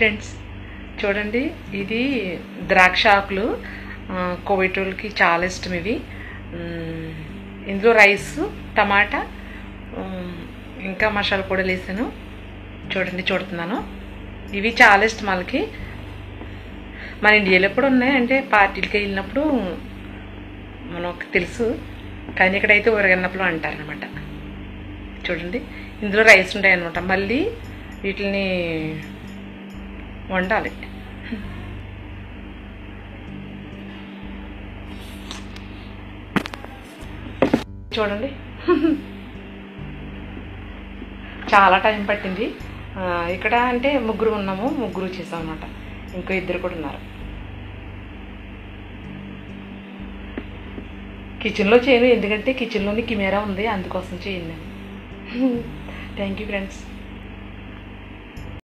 friends చూడండి ఇది ద్రాక్ష ఆకులు ఆ, కోవిడ్ వాళ్ళకి చాలా ఇష్టం ఇవి మ్, ఇందులో రైస్ టమాటా ఉమ్, ఇంకా మసాలా పొడులు వేసాను చూడండి చూడుతున్నాను ఇవి చాలా ఇష్టం వాళ్ళకి మన ఇండియాలో కూడా ఉన్నాయి అంటే పార్టీలకి వెళ్ళినప్పుడు మనకు తెలుసు కానీ ఇక్కడైతే ఊరగన్నప్పుడు అంటారనమాట చూడండి ఇందులో రైస్ ఉంటాయి అనమాట మళ్ళీ వీటిని వండాలి చూడండి చాలా టైం పట్టింది ఆ, ఇక్కడ అంటే ముగ్గురు ఉన్నాము ముగ్గురు చేసాం అనమాట ఇంకో ఇద్దరు కూడా ఉన్నారు కిచెన్లో చేయను ఎందుకంటే కిచెన్లోని కెమెరా ఉంది అందుకోసం చేయను నేను థ్యాంక్ యూ ఫ్రెండ్స్